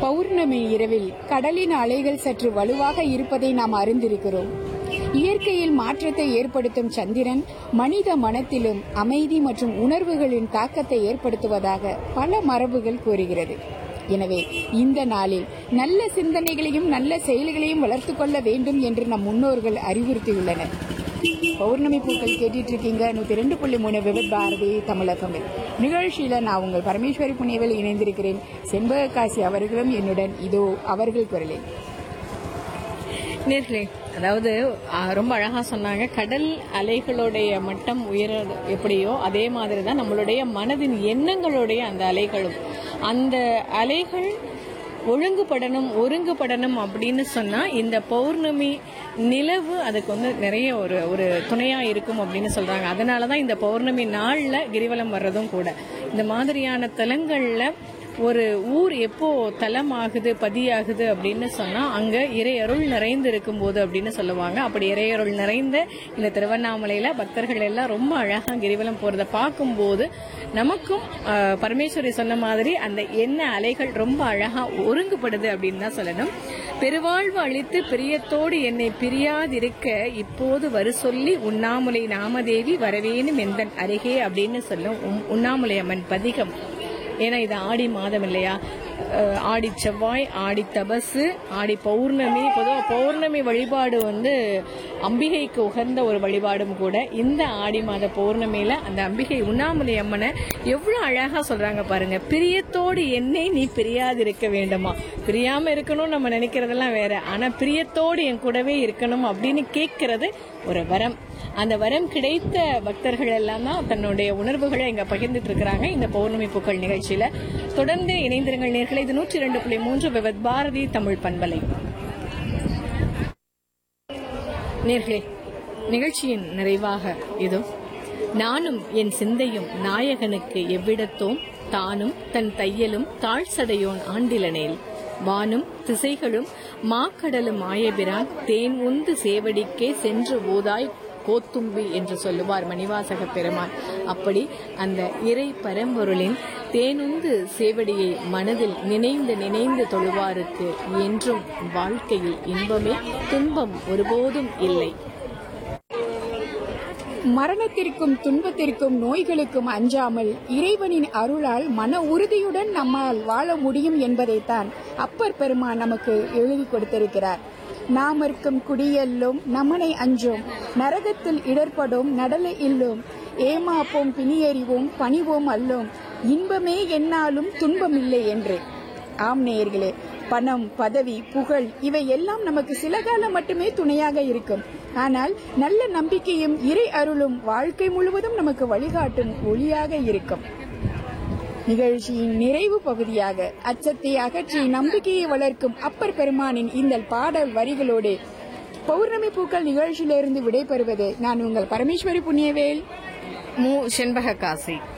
பௌர்ணமி இரவில் கடலின் அலைகள் சற்று வலுவாக இருப்பதை நாம் அறிந்திருக்கிறோம் இயற்கையில் மாற்றத்தை ஏற்படுத்தும் சந்திரன் மனித மனத்திலும் அமைதி மற்றும் உணர்வுகளின் தாக்கத்தை ஏற்படுத்துவதாக பல மரபுகள் கூறுகிறது எனவே இந்த நாளில் நல்ல சிந்தனைகளையும் நல்ல செயல்களையும் வளர்த்துக் கொள்ள வேண்டும் என்று நம் முன்னோர்கள் அறிவுறுத்தியுள்ளனர் பௌர்ணமி பூக்கள் கேட்டுட்டு இருக்கீங்க நூத்தி ரெண்டு புள்ளி மூணு விபத் பாரதி தமிழகமில் நிகழ்ச்சியில நான் உங்கள் பரமேஸ்வரி புண்ணியவில் இணைந்திருக்கிறேன் செண்பக காசி அவர்களும் என்னுடன் இதோ அவர்கள் குரலில் நேர்களே அதாவது ஆ, ரொம்ப அழகா சொன்னாங்க கடல் அலைகளுடைய மட்டம் உயர எப்படியோ அதே மாதிரி தான் நம்மளுடைய மனதின் எண்ணங்களுடைய அந்த அலைகளும் அந்த அலைகள் ஒழுங்குபடணும் ஒருங்குபடணும் அப்படின்னு சொன்னா இந்த பௌர்ணமி நிலவு அதுக்கு வந்து நிறைய ஒரு ஒரு துணையா இருக்கும் அப்படின்னு சொல்றாங்க அதனாலதான் இந்த பௌர்ணமி நாள்ல கிரிவலம் வர்றதும் கூட இந்த மாதிரியான தலங்கள்ல ஒரு ஊர் எப்போ தலமாகுது பதியாகுது அப்படின்னு சொன்னா அங்க இறையருள் நிறைந்து இருக்கும்போது அப்படின்னு சொல்லுவாங்க அப்படி இறையருள் நிறைந்த இந்த திருவண்ணாமலையில பக்தர்கள் எல்லாம் ரொம்ப அழகா கிரிவலம் போறத பார்க்கும்போது நமக்கும் ஆஹ், பரமேஸ்வரி சொன்ன மாதிரி அந்த எண்ண அலைகள் ரொம்ப அழகா ஒருங்குபடுது அப்படின்னு தான் சொல்லணும் பெருவாழ்வு அளித்து பிரியத்தோடு என்னை பிரியாதிருக்க இப்போது வரு சொல்லி உண்ணாமுலை நாமதேவி வரவேணும் எந்தன் அருகே அப்படின்னு சொல்லும் உம்- உண்ணாமுலை அம்மன் பதிகம் ஏன்னா இது ஆடி மாதம் இல்லையா அஹ் ஆடி செவ்வாய் ஆடி தபசு ஆடி பௌர்ணமி பொதுவாக பௌர்ணமி வழிபாடு வந்து அம்பிகைக்கு உகந்த ஒரு வழிபாடும் கூட இந்த ஆடி மாத பௌர்ணமியில அந்த அம்பிகை உண்ணாமலை அம்மனை எவ்வளவு அழகா சொல்றாங்க பாருங்க பிரியத்தோடு என்னை நீ பிரியாதிருக்க வேண்டுமா பிரியாம இருக்கணும் நம்ம நினைக்கிறதெல்லாம் வேற ஆனா பிரியத்தோடு என் கூடவே இருக்கணும் அப்படின்னு கேட்கறது ஒரு வரம் அந்த வரம் கிடைத்த பக்தர்கள் எல்லாம் தான் தன்னுடைய உணர்வுகளை இங்க பகிர்ந்துட்டு இருக்கிறாங்க இந்த பௌர்ணமி பூக்கள் நிகழ்ச்சியில தொடர்ந்து இணைந்திருங்கள் நேர்களை இது நூற்றி ரெண்டு புள்ளி மூன்று விவத் பாரதி தமிழ் பண்பலை நேர்களே நிகழ்ச்சியின் நிறைவாக இதோ நானும் என் சிந்தையும் நாயகனுக்கு எவ்விடத்தோம் தானும் தன் தையலும் தாழ் சடையோன் ஆண்டிலனேல் வானும் திசைகளும் மாக்கடலும் ஆயபிரான் தேன் உந்து சேவடிக்கே சென்று ஓதாய் கோத்தும்பி என்று சொல்லுவார் மணிவாசக பெருமான் அப்படி அந்த இறை பரம்பொருளின் தேனுந்து சேவடியை மனதில் நினைந்து நினைந்து தொழுவாருக்கு என்றும் வாழ்க்கையில் இன்பமே துன்பம் ஒருபோதும் இல்லை மரணத்திற்கும் துன்பத்திற்கும் நோய்களுக்கும் அஞ்சாமல் இறைவனின் அருளால் மன உறுதியுடன் நம்மால் வாழ முடியும் என்பதைத்தான் அப்பர் பெருமான் நமக்கு எழுதி கொடுத்திருக்கிறார் நாமர்க்கும் குடியெல்லும் நமனை அஞ்சோம் நரகத்தில் இடர்படும் நடலை இல்லோம் ஏமாப்போம் பிணியறிவோம் பணிவோம் அல்லோம் இன்பமே என்னாலும் துன்பமில்லை என்று ஆம் நேயர்களே பணம் பதவி புகழ் இவை எல்லாம் நமக்கு சில காலம் மட்டுமே துணையாக இருக்கும் ஆனால் நல்ல நம்பிக்கையும் இறை அருளும் வாழ்க்கை முழுவதும் நமக்கு வழிகாட்டும் ஒளியாக இருக்கும் நிகழ்ச்சியின் நிறைவு பகுதியாக அச்சத்தை அகற்றி நம்பிக்கையை வளர்க்கும் அப்பர் பெருமானின் இந்த பாடல் வரிகளோடு பௌர்ணமி பூக்கள் நிகழ்ச்சியிலிருந்து விடைபெறுவது நான் உங்கள் பரமேஸ்வரி புண்ணியவேல் மு செண்பக காசி